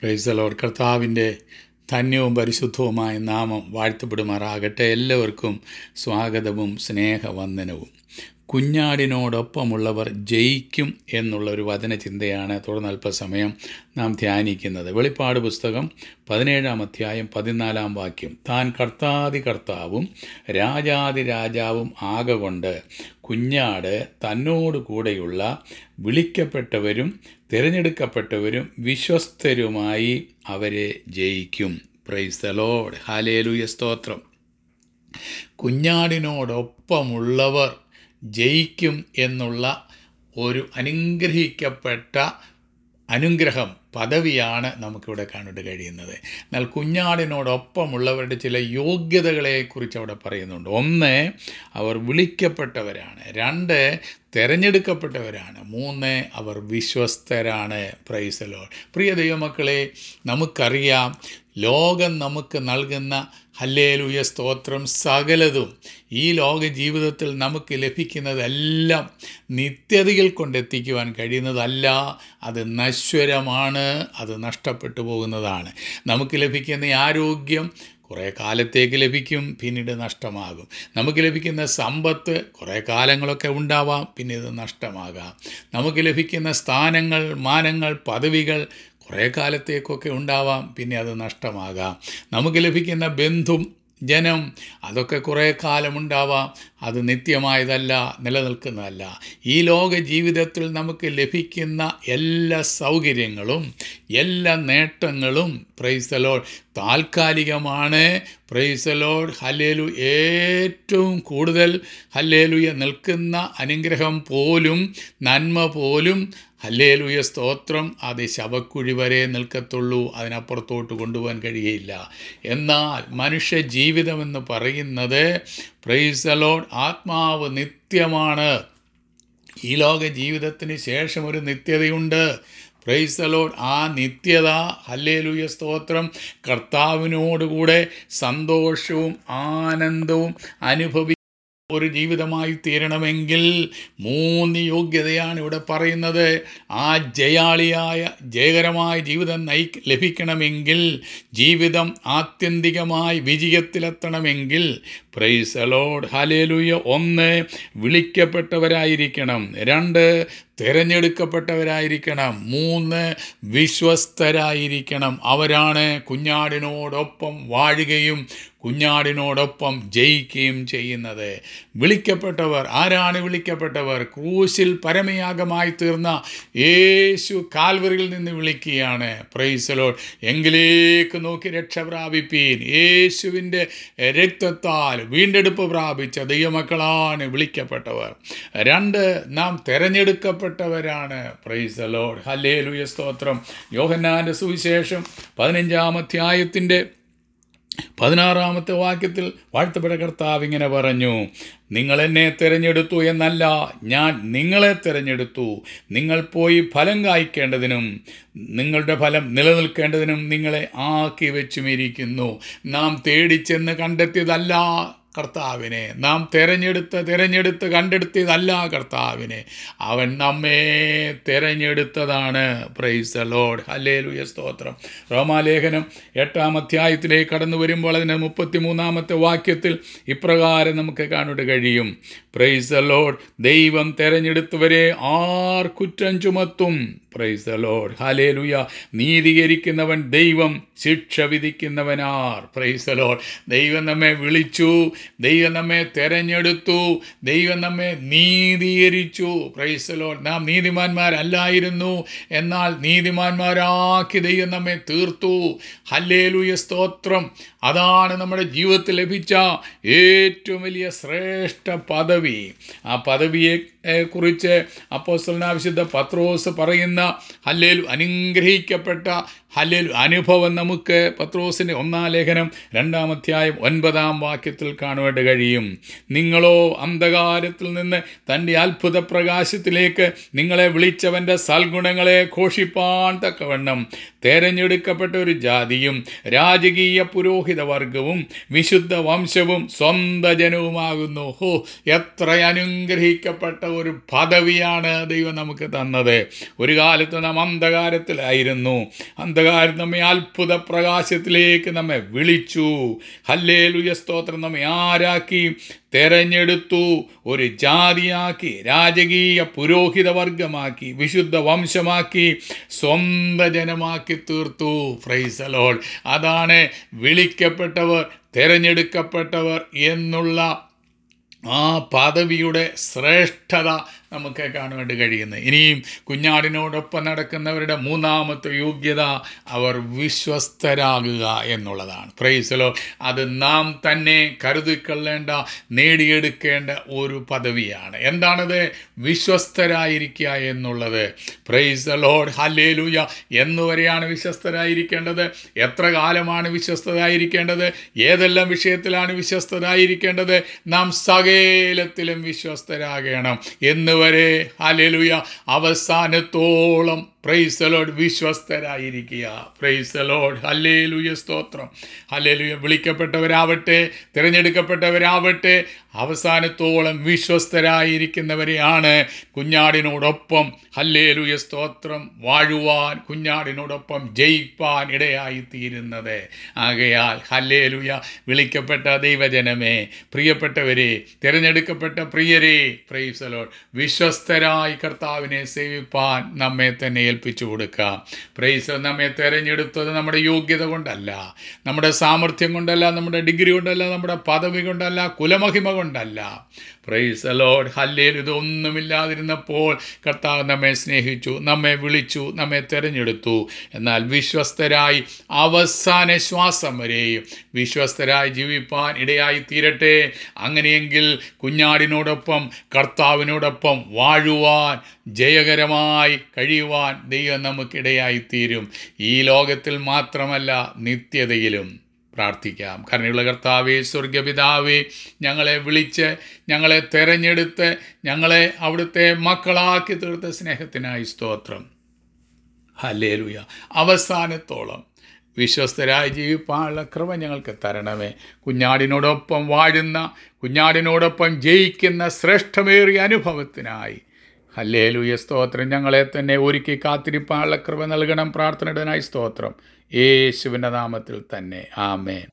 പ്രൈസലോർ കർത്താവിൻ്റെ ധന്യവും പരിശുദ്ധവുമായ നാമം വാഴ്ത്തപ്പെടുമാറാകട്ടെ എല്ലാവർക്കും സ്വാഗതവും സ്നേഹവന്ദനവും കുഞ്ഞാടിനോടൊപ്പമുള്ളവർ ജയിക്കും എന്നുള്ള ഒരു വചനചിന്തയാണ് തുടർന്ന് അല്പസമയം നാം ധ്യാനിക്കുന്നത് വെളിപ്പാട് പുസ്തകം പതിനേഴാം അധ്യായം പതിനാലാം വാക്യം താൻ കർത്താതി കർത്താവും രാജാതി രാജാവും ആകൊണ്ട് കുഞ്ഞാട് തന്നോട് കൂടെയുള്ള വിളിക്കപ്പെട്ടവരും തിരഞ്ഞെടുക്കപ്പെട്ടവരും വിശ്വസ്തരുമായി അവരെ ജയിക്കും പ്രൈസ് ദ ലോഡ് ഹാലേലുയ സ്തോത്രം കുഞ്ഞാടിനോടൊപ്പമുള്ളവർ ജയിക്കും എന്നുള്ള ഒരു അനുഗ്രഹിക്കപ്പെട്ട അനുഗ്രഹം പദവിയാണ് നമുക്കിവിടെ കാണാൻ കഴിയുന്നത് എന്നാൽ കുഞ്ഞാടിനോടൊപ്പമുള്ളവരുടെ ചില യോഗ്യതകളെക്കുറിച്ച് അവിടെ പറയുന്നുണ്ട് ഒന്ന് അവർ വിളിക്കപ്പെട്ടവരാണ് രണ്ട് തിരഞ്ഞെടുക്കപ്പെട്ടവരാണ് മൂന്ന് അവർ വിശ്വസ്തരാണ് പ്രൈസലോ പ്രിയ ദൈവമക്കളെ നമുക്കറിയാം ലോകം നമുക്ക് നൽകുന്ന ഹല്ലേലൂയ സ്തോത്രം സകലതും ഈ ലോക ജീവിതത്തിൽ നമുക്ക് ലഭിക്കുന്നതെല്ലാം നിത്യതയിൽ കൊണ്ടെത്തിക്കുവാൻ കഴിയുന്നതല്ല അത് നശ്വരമാണ് അത് നഷ്ടപ്പെട്ടു പോകുന്നതാണ് നമുക്ക് ലഭിക്കുന്ന ഈ ആരോഗ്യം കുറേ കാലത്തേക്ക് ലഭിക്കും പിന്നീട് നഷ്ടമാകും നമുക്ക് ലഭിക്കുന്ന സമ്പത്ത് കുറേ കാലങ്ങളൊക്കെ ഉണ്ടാവാം പിന്നെ ഇത് നഷ്ടമാകാം നമുക്ക് ലഭിക്കുന്ന സ്ഥാനങ്ങൾ മാനങ്ങൾ പദവികൾ കുറേ കാലത്തേക്കൊക്കെ ഉണ്ടാവാം പിന്നെ അത് നഷ്ടമാകാം നമുക്ക് ലഭിക്കുന്ന ബന്ധും ജനം അതൊക്കെ കുറേ കാലമുണ്ടാവാം അത് നിത്യമായതല്ല നിലനിൽക്കുന്നതല്ല ഈ ലോക ജീവിതത്തിൽ നമുക്ക് ലഭിക്കുന്ന എല്ലാ സൗകര്യങ്ങളും എല്ലാ നേട്ടങ്ങളും പ്രൈസലോഡ് താൽക്കാലികമാണ് പ്രൈസലോഡ് ഹല്ലേലു ഏറ്റവും കൂടുതൽ ഹല്ലേലുയ നിൽക്കുന്ന അനുഗ്രഹം പോലും നന്മ പോലും ഹല്ലേലുയ സ്തോത്രം അത് ശവക്കുഴി വരെ നിൽക്കത്തുള്ളൂ അതിനപ്പുറത്തോട്ട് കൊണ്ടുപോകാൻ കഴിയില്ല എന്നാൽ മനുഷ്യ ജീവിതമെന്ന് പറയുന്നത് പ്രൈസലോഡ് ആത്മാവ് നിത്യമാണ് ഈ ലോക ജീവിതത്തിന് ശേഷം ഒരു നിത്യതയുണ്ട് പ്രൈസലോഡ് ആ നിത്യത ഹല്ലേലൂയ സ്തോത്രം കർത്താവിനോടുകൂടെ സന്തോഷവും ആനന്ദവും അനുഭവി ഒരു ജീവിതമായി തീരണമെങ്കിൽ മൂന്ന് യോഗ്യതയാണ് ഇവിടെ പറയുന്നത് ആ ജയാളിയായ ജയകരമായ ജീവിതം നയി ലഭിക്കണമെങ്കിൽ ജീവിതം ആത്യന്തികമായി വിജയത്തിലെത്തണമെങ്കിൽ പ്രൈസ് അലോഡ് ഹലേലുയ ഒന്ന് വിളിക്കപ്പെട്ടവരായിരിക്കണം രണ്ട് തിരഞ്ഞെടുക്കപ്പെട്ടവരായിരിക്കണം മൂന്ന് വിശ്വസ്തരായിരിക്കണം അവരാണ് കുഞ്ഞാടിനോടൊപ്പം വാഴുകയും കുഞ്ഞാടിനോടൊപ്പം ജയിക്കുകയും ചെയ്യുന്നത് വിളിക്കപ്പെട്ടവർ ആരാണ് വിളിക്കപ്പെട്ടവർ ക്രൂശിൽ പരമയാഗമായി തീർന്ന യേശു കാൽവറിയിൽ നിന്ന് വിളിക്കുകയാണ് പ്രൈസലോ എങ്കിലേക്ക് നോക്കി രക്ഷ പ്രാപിപ്പീൻ യേശുവിൻ്റെ രക്തത്താൽ വീണ്ടെടുപ്പ് പ്രാപിച്ച ദൈവമക്കളാണ് വിളിക്കപ്പെട്ടവർ രണ്ട് നാം തിരഞ്ഞെടുക്കപ്പെട്ടവരാണ് പ്രൈസലോഡ് ഹല്ലേ ലുയ സ്തോത്രം യോഹന്നാൻ്റെ സുവിശേഷം പതിനഞ്ചാം അധ്യായത്തിൻ്റെ പതിനാറാമത്തെ വാക്യത്തിൽ വാഴ്ത്തപ്പെട്ട കർത്താവ് ഇങ്ങനെ പറഞ്ഞു നിങ്ങൾ എന്നെ തിരഞ്ഞെടുത്തു എന്നല്ല ഞാൻ നിങ്ങളെ തിരഞ്ഞെടുത്തു നിങ്ങൾ പോയി ഫലം കായ്ക്കേണ്ടതിനും നിങ്ങളുടെ ഫലം നിലനിൽക്കേണ്ടതിനും നിങ്ങളെ ആക്കി വെച്ചുമിരിക്കുന്നു നാം തേടിച്ചെന്ന് കണ്ടെത്തിയതല്ല കർത്താവിനെ നാം തിരഞ്ഞെടുത്ത് തിരഞ്ഞെടുത്ത് കണ്ടെടുത്തതല്ല കർത്താവിനെ അവൻ നമ്മെ തിരഞ്ഞെടുത്തതാണ് പ്രൈസ് ലോഡ് ഹല്ലേലുയ സ്തോത്രം റോമാലേഖനം എട്ടാം അധ്യായത്തിലേക്ക് കടന്നു വരുമ്പോൾ അതിൻ്റെ മുപ്പത്തി മൂന്നാമത്തെ വാക്യത്തിൽ ഇപ്രകാരം നമുക്ക് കാണുക കഴിയും പ്രൈസ് ലോഡ് ദൈവം തിരഞ്ഞെടുത്തവരെ ആർ കുറ്റം ചുമത്തും പ്രൈസ് ലോഡ് ഹലേലുയ നീതീകരിക്കുന്നവൻ ദൈവം ശിക്ഷ വിധിക്കുന്നവനാർ പ്രൈസ് ലോഡ് ദൈവം നമ്മെ വിളിച്ചു ദൈവം നമ്മെ തെരഞ്ഞെടുത്തു ദൈവം നമ്മെ നീതീകരിച്ചു പ്രൈസ് ലോഡ് നാം നീതിമാന്മാരല്ലായിരുന്നു എന്നാൽ നീതിമാന്മാരാക്കി ദൈവം നമ്മെ തീർത്തു ഹല്ലേലുയ സ്തോത്രം അതാണ് നമ്മുടെ ജീവിതത്തിൽ ലഭിച്ച ഏറ്റവും വലിയ ശ്രേഷ്ഠ പദവി ആ പദവിയെ കുറിച്ച് അപ്പോസ്തലനാവിശുദ്ധ പത്രോസ് പറയുന്ന ഹല്ലേലു അനുഗ്രഹിക്കപ്പെട്ട ഹല്ലേലു അനുഭവം നമുക്ക് പത്രോസിൻ്റെ ഒന്നാം ലേഖനം രണ്ടാം അധ്യായം ഒൻപതാം വാക്യത്തിൽ കാണുവാൻ കഴിയും നിങ്ങളോ അന്ധകാരത്തിൽ നിന്ന് തൻ്റെ അത്ഭുത പ്രകാശത്തിലേക്ക് നിങ്ങളെ വിളിച്ചവൻ്റെ സൽഗുണങ്ങളെ ഘോഷിപ്പാൻ തക്കവണ്ണം തെരഞ്ഞെടുക്കപ്പെട്ട ഒരു ജാതിയും രാജകീയ പുരോഹിത വർഗവും വിശുദ്ധ വംശവും സ്വന്ത ജനവുമാകുന്നു ഹോ എത്ര അനുഗ്രഹിക്കപ്പെട്ട ഒരു പദവിയാണ് ദൈവം നമുക്ക് തന്നത് ഒരു കാലത്ത് നാം അന്ധകാരത്തിലായിരുന്നു അന്ധകാരം നമ്മെ അത്ഭുത പ്രകാശത്തിലേക്ക് നമ്മെ വിളിച്ചു ഹല്ലേലുയ സ്തോത്രം നമ്മെ ആരാക്കി തെരഞ്ഞെടുത്തു ഒരു ജാതിയാക്കി രാജകീയ പുരോഹിത വർഗമാക്കി വിശുദ്ധ വംശമാക്കി സ്വന്ത ജനമാക്കി തീർത്തു ഫ്രൈസലോൾ അതാണ് വിളിക്കപ്പെട്ടവർ തിരഞ്ഞെടുക്കപ്പെട്ടവർ എന്നുള്ള ആ പദവിയുടെ ശ്രേഷ്ഠത നമുക്ക് കാണുവാൻ കഴിയുന്നത് ഇനിയും കുഞ്ഞാടിനോടൊപ്പം നടക്കുന്നവരുടെ മൂന്നാമത്തെ യോഗ്യത അവർ വിശ്വസ്തരാകുക എന്നുള്ളതാണ് പ്രൈസലോ അത് നാം തന്നെ കരുതിക്കൊള്ളേണ്ട നേടിയെടുക്കേണ്ട ഒരു പദവിയാണ് എന്താണത് വിശ്വസ്തരായിരിക്കുക എന്നുള്ളത് പ്രൈസ് ലോഡ് ഹല്ലേലൂയ എന്നുവരെയാണ് വിശ്വസ്തരായിരിക്കേണ്ടത് എത്ര കാലമാണ് വിശ്വസ്തരായിരിക്കേണ്ടത് ഏതെല്ലാം വിഷയത്തിലാണ് വിശ്വസ്തരായിരിക്കേണ്ടത് നാം സകേലത്തിലും വിശ്വസ്തരാകണം എന്നുവരെ ഹല്ലേലൂയ അവസാനത്തോളം പ്രൈസലോഡ് വിശ്വസ്തരായിരിക്കുക പ്രൈസലോഡ് ഹല്ലേലൂയ സ്തോത്രം ഹല്ലേലൂയ വിളിക്കപ്പെട്ടവരാവട്ടെ തിരഞ്ഞെടുക്കപ്പെട്ടവരാവട്ടെ അവസാനത്തോളം വിശ്വസ്തരായിരിക്കുന്നവരെയാണ് കുഞ്ഞാടിനോടൊപ്പം ഹല്ലേലൂയ സ്തോത്രം വാഴുവാൻ കുഞ്ഞാടിനോടൊപ്പം ജയിപ്പാൻ ഇടയായി തീരുന്നത് ആകയാൽ ഹല്ലേലൂയ വിളിക്കപ്പെട്ട ദൈവജനമേ പ്രിയപ്പെട്ടവരെ തിരഞ്ഞെടുക്കപ്പെട്ട പ്രിയരെ പ്രൈസലോഡ് വിശ്വസ്തരായി കർത്താവിനെ സേവിപ്പാൻ നമ്മെ തന്നെ ഏൽപ്പിച്ചു കൊടുക്കാം പ്രൈസ് നമ്മെ തിരഞ്ഞെടുത്തത് നമ്മുടെ യോഗ്യത കൊണ്ടല്ല നമ്മുടെ സാമർഥ്യം കൊണ്ടല്ല നമ്മുടെ ഡിഗ്രി കൊണ്ടല്ല നമ്മുടെ പദവി കൊണ്ടല്ല കുലമഹിമ കൊണ്ടല്ല പ്രൈസ് ലോഡ് ഹല്ലേൽ ഇതൊന്നുമില്ലാതിരുന്നപ്പോൾ കർത്താവ് നമ്മെ സ്നേഹിച്ചു നമ്മെ വിളിച്ചു നമ്മെ തിരഞ്ഞെടുത്തു എന്നാൽ വിശ്വസ്തരായി അവസാന ശ്വാസം വരെയും വിശ്വസ്തരായി ജീവിപ്പാൻ ഇടയായി തീരട്ടെ അങ്ങനെയെങ്കിൽ കുഞ്ഞാടിനോടൊപ്പം കർത്താവിനോടൊപ്പം വാഴുവാൻ ജയകരമായി കഴിയുവാൻ ദൈവം നമുക്കിടയായി തീരും ഈ ലോകത്തിൽ മാത്രമല്ല നിത്യതയിലും പ്രാർത്ഥിക്കാം കരുണയുള്ള കർത്താവേ സ്വർഗപിതാവേ ഞങ്ങളെ വിളിച്ച് ഞങ്ങളെ തെരഞ്ഞെടുത്ത് ഞങ്ങളെ അവിടുത്തെ മക്കളാക്കി തീർത്ത സ്നേഹത്തിനായി സ്തോത്രം ഹല്ലേലൂയ അവസാനത്തോളം വിശ്വസ്തരായി ജീവിപ്പാനുള്ള കൃപ ഞങ്ങൾക്ക് തരണമേ കുഞ്ഞാടിനോടൊപ്പം വാഴുന്ന കുഞ്ഞാടിനോടൊപ്പം ജയിക്കുന്ന ശ്രേഷ്ഠമേറിയ അനുഭവത്തിനായി ഹല്ലേലൂയ സ്തോത്രം ഞങ്ങളെ തന്നെ ഒരുക്കി കാത്തിരിപ്പാനുള്ള കൃപ നൽകണം പ്രാർത്ഥനയുടനായി സ്തോത്രം യേശുവിൻ്റെ നാമത്തിൽ തന്നെ ആമേൻ